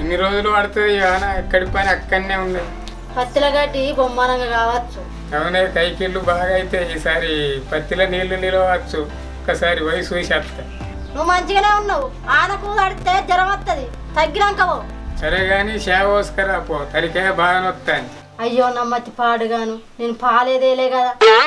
ఇన్ని రోజులు పడుతుంది కానీ ఎక్కడి పని అక్కడనే ఉన్నాయి పత్తిల గడ్డి బొమ్మనంగా కావచ్చు అవునే కైకిళ్ళు బాగా అయితే ఈసారి పత్తిలో నీళ్లు నిలవచ్చు ఒకసారి వయసు చూసి వస్తా నువ్వు మంచిగానే ఉన్నావు ఆనకు కడితే జ్వరం వస్తుంది తగ్గినాకవో సరే కానీ సేవ పోసుకరా పో తలికాయ బాగా నొత్తాను అయ్యో నమ్మతి పాడుగాను నేను పాలేదేలే కదా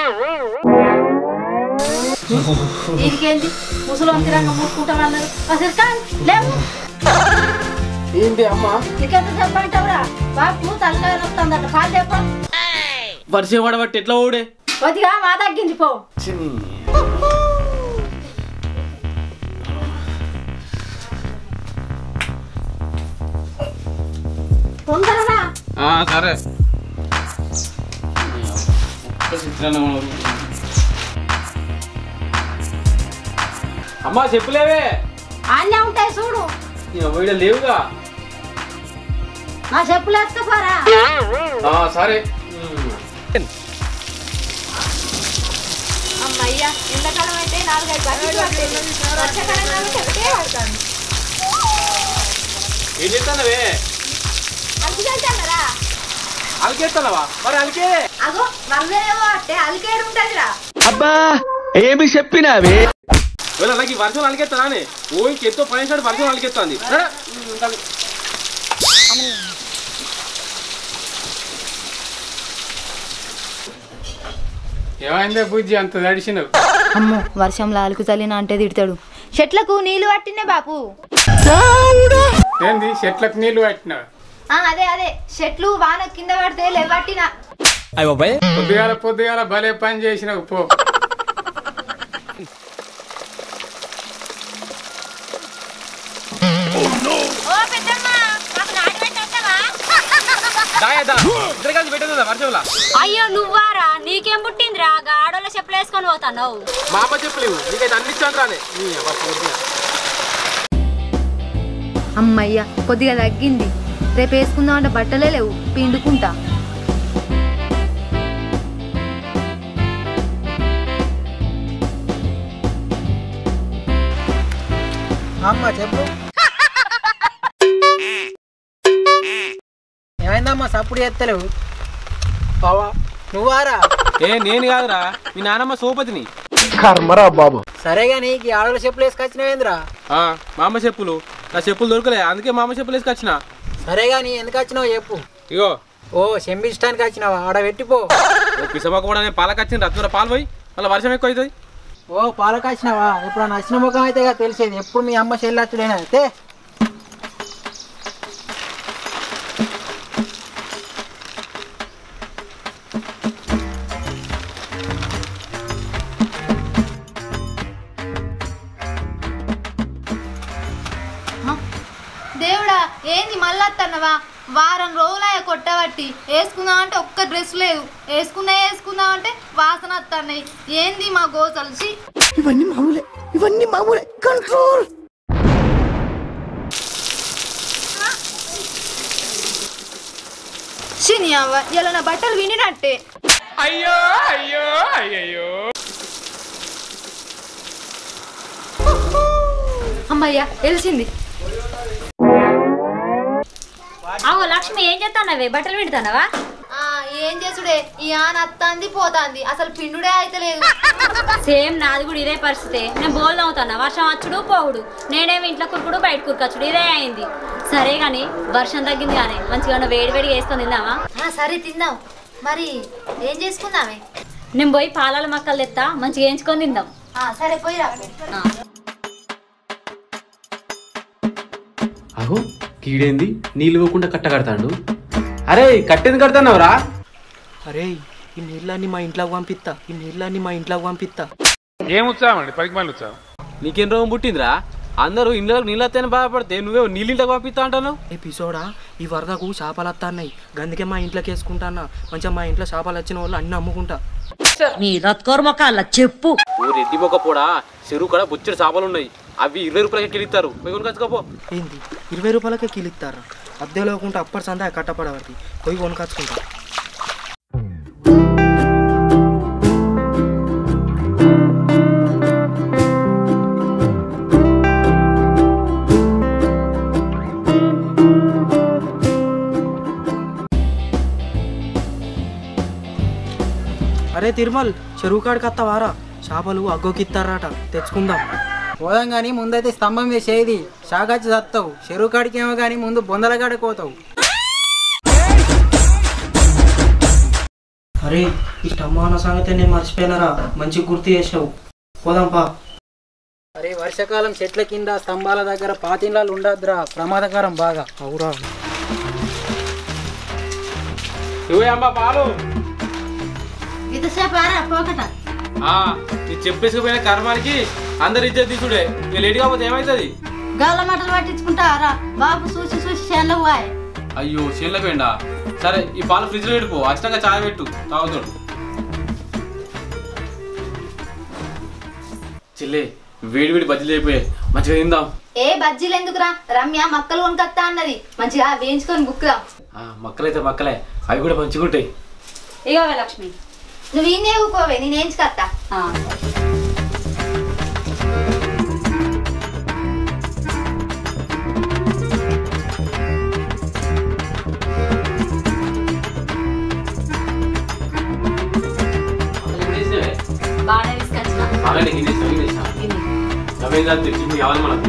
దీనికేంది ముసలి తిరంగా మూసుకుంటామన్నారు అసలు కాదు లేవు ఏంటి అమ్మ నీకెంత చెప్పంటావురా బాపు తలకాయ నొస్తుందట పాలు చెప్ప వర్షం పడబట్టి ఎట్లా ఓడే కొద్దిగా మా తగ్గింది పో తొందరగా సరే అమ్మా చెప్పులేవే ఆన్నే ఉంటాయి చూడు వీడ లేవుగా నా చెప్పులు ఎత్తుకోరా ఆ, సరే అమ్మయ్యా ఎండాకాలం అయితే నాలుగైదు బకెట్లు పట్టేది. వర్షాకాలం కాబట్టి ఒకటే పడతాను ఏం చేస్తానవే అలికిదంటారా అలికేస్తానవా మరి అలికే అగో వరదేమో అంటే అలికేడు ఉంటదిరా అబ్బా ఏమి చెప్పినావే వీళ్ళ నాకు ఈ వర్షం అలికేస్తానే ఓ ఇంకెంతో పని సార్ వర్షం అలికేస్తుంది ఏమైందే బుజ్జి అంత తడిసినావు అమ్మో వర్షంలో అలుకు చల్లిన అంటే తిడతాడు చెట్లకు నీళ్లు పట్టినే బాపు ఏంది చెట్లకు నీళ్లు పట్టినావు ఆ, అదే అదే చెట్లు వాన కింద పడితే లేవట్టిన పొద్దుగాల పొద్దుగాల భలే పని చేసినావు పో ఇద్దరు కలిసి పెట్టేదా వర్షంలా అయ్యో నువ్వారా నీకేం పుట్టిందిరా గాడోళ్ళ చెప్పులు వేసుకొని పోతావు మా అమ్మ చెప్పలేవు నీకైతే అన్ని ఇచ్చాను రానే నీ అవ్వ పూర్తిగా. అమ్మయ్య కొద్దిగా తగ్గింది రేపు వేసుకుందాం అంటే బట్టలే లేవు పిండుకుంటా అమ్మ చెప్పు ఏమైందమ్మా సప్పుడు చేస్తలేవు బావా నువ్వారా ఏ నేను కాదురా మీ నానమ్మ సోపతిని కర్మరా బాబు సరే గానీ ఈ ఆడల చెప్పులు వేసుకొచ్చినవేంద్రా ఆ, మా అమ్మ చెప్పులు నా చెప్పులు దొరకలే అందుకే మా అమ్మ చెప్పులు వేసుకొచ్చిన సరే గానీ ఎందుకు వచ్చినావు చెప్పు ఇగో ఓ శంభిష్టానికి వచ్చినావా ఆడ పెట్టిపో ఓ పిసమక్క కూడా నేను పాలకు వచ్చింది రత్తుర పాలు పోయి మళ్ళీ వర్షం ఎక్కువ అవుతుంది ఓ పాలకు వచ్చినావా ఇప్పుడు నచ్చిన ముఖం అయితే ఇక తెలిసేది ఎప్పుడు మీ అమ్మ చెల్లచ్చుడైనా అయితే దేవుడా ఏంది మళ్ళా వారం రోజులయ్యా కొట్టబట్టి వేసుకుందాం అంటే ఒక్క డ్రెస్ లేదు వేసుకున్నా వేసుకుందాం అంటే వాసన వస్తున్నాయి ఏంది మా గోసల్సి ఇవన్నీ మామూలే ఇవన్నీ మామూలే కంట్రోల్ శని అవ్వ ఇలా నా బట్టలు వినినట్టే అయ్యో అయ్యో అయ్యయ్యో అమ్మయ్య తెలిసింది అవు లక్ష్మి ఏం చేస్తానవే బట్టలు పెడతానవా ఆ, ఏం చేసుడే ఈ ఆన అత్తంది పోతాంది అసలు పిండుడే అయితే లేదు సేమ్ నాది కూడా ఇదే పరిస్థితి నేను బోల్ అవుతాను వర్షం వచ్చుడు పోవుడు నేనేమి ఇంట్లో కురుకుడు బయట కురుకొచ్చుడు ఇదే అయింది సరే గాని వర్షం తగ్గింది కానీ మంచిగా వేడి వేడిగా వేసుకొని తిందామా ఆ, సరే తిందాం మరి ఏం చేసుకుందామే నేను పోయి పాలాల మక్కలు తెత్తా మంచిగా వేయించుకొని తిందాం ఆ, సరే పోయిరా ఆ. అహో కీడేంది నీళ్ళు ఇవ్వకుండా కట్ట కడతాడు అరే కట్టేది కడతానవరా అరే ఈ నీళ్ళని మా ఇంట్లోకి పంపిస్తా ఈ నీళ్ళని మా ఇంట్లోకి పంపిస్తా ఏం ఉత్సాహం అండి పనికి మళ్ళీ ఉత్సాహం నీకేం రోగం పుట్టిందిరా అందరూ ఇళ్ళకి నీళ్ళు వస్తేనే బాధపడితే నువ్వే నీళ్ళింటకు పంపిస్తా అంటాను ఏ పిసోడా ఈ వరదకు చేపలు వస్తున్నాయి గందుకే మా ఇంట్లోకి వేసుకుంటానా మంచిగా మా ఇంట్లో చేపలు వచ్చిన వాళ్ళు అన్ని అమ్ముకుంటా ఓ రెడ్డి మొక్క పోడా చెరువు కూడా బొచ్చెడు చేపలు ఉన్నాయి అవి ఇరవై రూపాయలకి కిలిస్తారు పోయి కొనుకొచ్చుకోపో ఏంది ఇరవై రూపాయలకే కిలిస్తారా అద్దె లేకుంటే అప్పటి సందా కట్టపడవటి పోయి కొనుకొచ్చుకుంటా అరే తిరుమల్ చెరువు కాడికి వస్తావారా చేపలు అగ్గోకిస్తారట తెచ్చుకుందాం పోదాం కానీ ముందైతే స్తంభం వేసేది షాగాచి చస్తావు చెరువు కాడికి ఏమో కానీ ముందు బొందల కాడికి పోతావు అరే ఈ టమాన సంగతి నేను మర్చిపోయినారా మంచి గుర్తు చేసినావు పోదాం పా అరే వర్షాకాలం చెట్ల కింద స్తంభాల దగ్గర పాతిండ్లాలు ఉండద్దురా ప్రమాదకరం బాగా అవురా ఇవే అమ్మ పాలు ఇంతసేపు ఆరా పోకట ఆ, నీ చెప్పేసుకుపోయిన కర్మానికి అందరు ఇచ్చేది తీసుడే ఇక లేట్ కాకపోతే ఏమవుతుంది గాల మటలు పట్టించుకుంటారా బాబు చూసి చూసి చేనులో పోయే అయ్యో చేనులో పోయిండా సరే ఈ పాలు ఫ్రిడ్జ్లో పెట్టుకో అచ్చంగా చాయ్ పెట్టు తాగుతాడు చెల్లే వేడి వేడి బజ్జీలు అయిపోయాయి మంచిగా తిందాం ఏ బజ్జీలు ఎందుకురా రమ్య మక్కలు కొనుకొత్తా అన్నది మంచిగా వేయించుకొని బుక్కుదాం ఆ, మక్కలైతే మక్కలే అవి కూడా మంచిగా ఉంటాయి ఇగో లక్ష్మి నువ్వు ఈయనే ఊకోవే నేను వేయించుకొత్తా ఆ. మక్కలు ఎన్ని వేసినావే? బాగానే తీసుకొచ్చిన బాగానే ఎన్ని వేసినావు? ఎన్ని వేసినావు? ఇది. అవేం కాదు తెచ్చింది కావాలి మనకు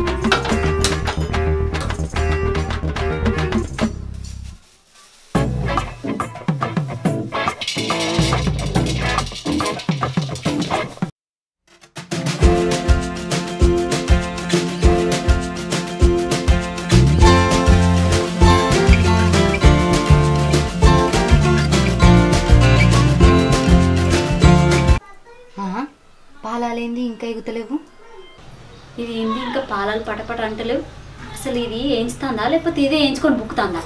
పాలాలేంది ఇంకా ఎగుతలేవు ఇది ఏంది ఇంకా పాలాలు పటపట అంటలేవు అసలు ఇది వేయించుతుందా లేకపోతే ఇదే వేయించుకొని బుక్కుతుందా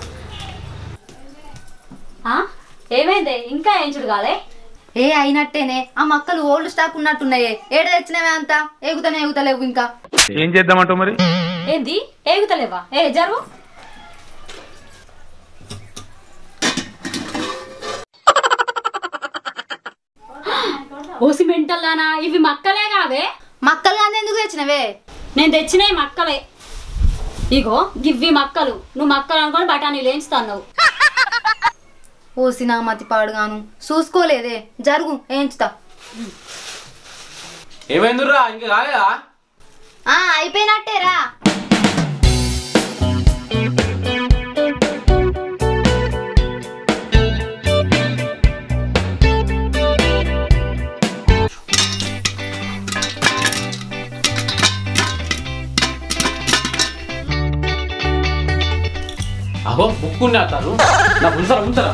ఆ? ఏమైంది ఇంకా వేయించుడు కాదే ఏ అయినట్టేనే ఆ మక్కలు ఓల్డ్ స్టాక్ ఉన్నట్టున్నాయే ఏడ తెచ్చినవే అంతా ఎగుతనే ఎగుతలేవు ఇంకా ఏం చేద్దామంటావు మరి ఏంది ఏగుతలేవా ఏ జరుగు ఓసి మెంటల్లానా ఇవి మక్కలే కావే మక్కలు కానీ ఎందుకు తెచ్చినవే నేను తెచ్చినవి మక్కలే ఇగో గివ్వి మక్కలు నువ్వు మక్కలు అనుకొని బఠానీలు వేయించుతావు ఓసిన మతి పాడుగాను చూసుకోలేదే జరుగు ఏంచుతా ఏమైందిరా ఇంకా కాలేదా ఆ అయిపోయినట్టేరా అహో బుక్కుని ఆతారు నా ఉంచరా ఉంచరా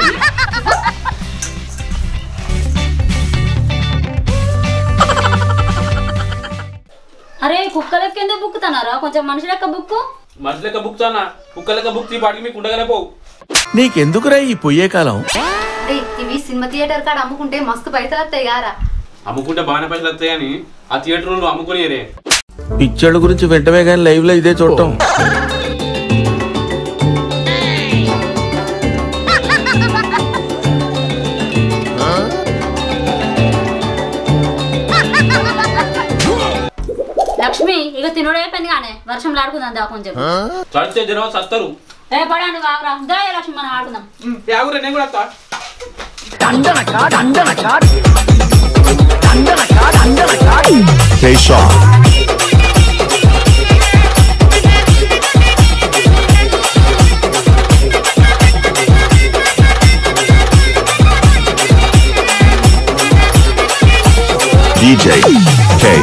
అరే కుక్కలకి ఎందుకు బుక్కుతున్నారా కొంచెం మనిషి లెక్క బుక్కు మనిషి లెక్క బుక్ చానా కుక్క లెక్క బుక్ తీ పాటికి మీకు ఉండగానే పోవు నీకెందుకురా ఈ పొయ్యే కాలం ఏయ్, ఇవి సినిమా థియేటర్ కాడ అమ్ముకుంటే మస్తు పైసలు వస్తాయి గారా అమ్ముకుంటే బాగానే పైసలు వస్తాయని ఆ థియేటర్ వాళ్ళు అమ్ముకునేరే పిచ్చోళ్ళ గురించి వెంటనే కానీ లైవ్ లో ఇదే చూడటం లక్ష్మి ఇక తినుడు అయిపోయింది కానీ వర్షంలో ఆడుకుందాం దా కొంచెం చడితే జనం సస్తారు ఏ పడా నువ్వు ఆగురా దా ఏ లక్ష్మి మనం ఆడుకుందాం యాగురే నేను కూడా వస్తా DJ K.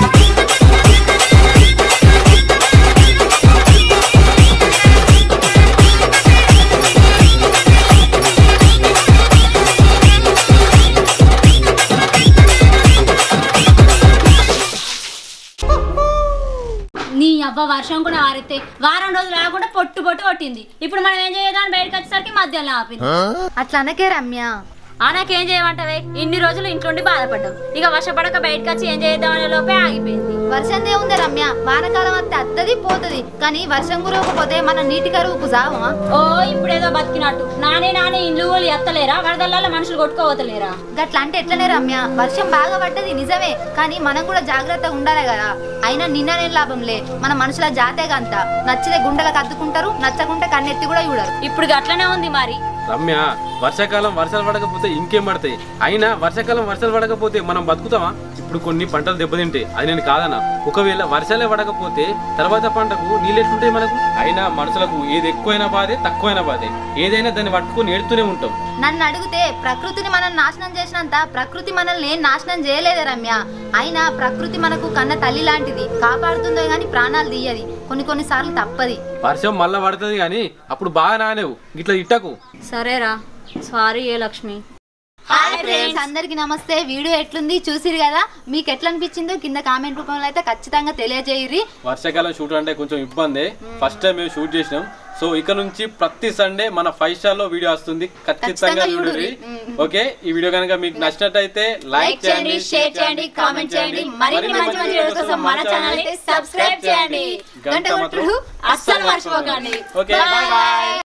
నీ అవ్వ వర్షం కూడా ఆరితే వారం రోజులు ఆగకుండా పొట్టు పొట్టు కొట్టింది ఇప్పుడు మనం ఏం చేయదాని బయటకు వచ్చేసరికి మధ్యాహ్నం ఆపింది అట్లా అనకే రమ్య ఆ నాకేం చేయమంటావే ఇన్ని రోజులు ఇంట్లోండి బాధపడ్డావు ఇక వర్షపడక బయటకు వచ్చి ఏం చేద్దామనే లోపే ఆగిపోయింది వర్షం దేవుంది రమ్య వానకాలం వస్తే అత్తది పోతది కానీ వర్షం కురవకపోతే మన నీటి కరువుకు సావమా ఓ ఇప్పుడేదో బతికినట్టు నానే నానే ఇండ్లు వాళ్ళు ఎత్తలేరా వరదల్లాల మనుషులు కొట్టుకోవతలేరా గట్లా అంటే ఎట్లనే రమ్య వర్షం బాగా పడ్డది నిజమే కానీ మనం కూడా జాగ్రత్తగా ఉండాలి కదా అయినా నిన్ననే లాభంలే మన మనుషుల జాతే గంత నచ్చితే గుండెలకు అద్దుకుంటారు నచ్చకుంటే కన్నెత్తి కూడా చూడరు ఇప్పుడు గట్లనే ఉంది మరి రమ్య వర్షాకాలం వర్షాలు పడకపోతే ఇంకేం పడతాయి అయినా వర్షాకాలం వర్షాలు పడకపోతే మనం బతుకుతామా ఇప్పుడు కొన్ని పంటలు దెబ్బతింటాయి అది నేను కాదన్నా ఒకవేళ వర్షాలే పడకపోతే తర్వాత పంటకు నీళ్ళు ఎట్లుంటాయి మనకు అయినా మనుషులకు ఏది ఎక్కువైనా బాధే తక్కువైనా బాధే ఏదైనా దాన్ని పట్టుకొని ఏడుతూనే ఉంటాం నన్ను అడిగితే ప్రకృతిని మనం నాశనం చేసినంత ప్రకృతి మనల్ని ఏం నాశనం చేయలేదే రమ్య అయినా ప్రకృతి మనకు కన్న తల్లి లాంటిది కాపాడుతుందో గాని ప్రాణాలు తీయది కొన్ని కొన్నిసార్లు తప్పది వర్షం మళ్ళా పడుతుంది కానీ అప్పుడు బాగా నానేవు ఇట్లా ఇట్టకు సరేరా సారీ ఏ లక్ష్మి హాయ్ ఫ్రెండ్స్ అందరికి నమస్తే వీడియో ఎట్లుంది చూసిరు కదా మీకు ఎట్లా అనిపించిందో కింద కామెంట్ రూపంలో అయితే ఖచ్చితంగా తెలియజేయరి వర్షాకాలం షూట్ అంటే కొంచెం ఇబ్బంది ఫస్ట్ టైం మేము షూట్ చేసినాం సో ఇక నుంచి ప్రతి సండే మన ఫైవ్ స్టార్ లో వీడియో వస్తుంది ఖచ్చితంగా ఖచ్చితంగా చూడండి చూడుర్రి. ఓకే ఈ వీడియో కనుక మీకు నచ్చినట్టయితే లైక్ చేయండి షేర్ చేయండి కామెంట్ చేయండి మరిన్ని మంచి మంచి వీడియోస్ కోసం మన ఛానల్ ని సబ్స్క్రైబ్ చేయండి గంట కొట్టుడు అస్సలు మర్చిపోకండి ఓకే బాయ్ బాయ్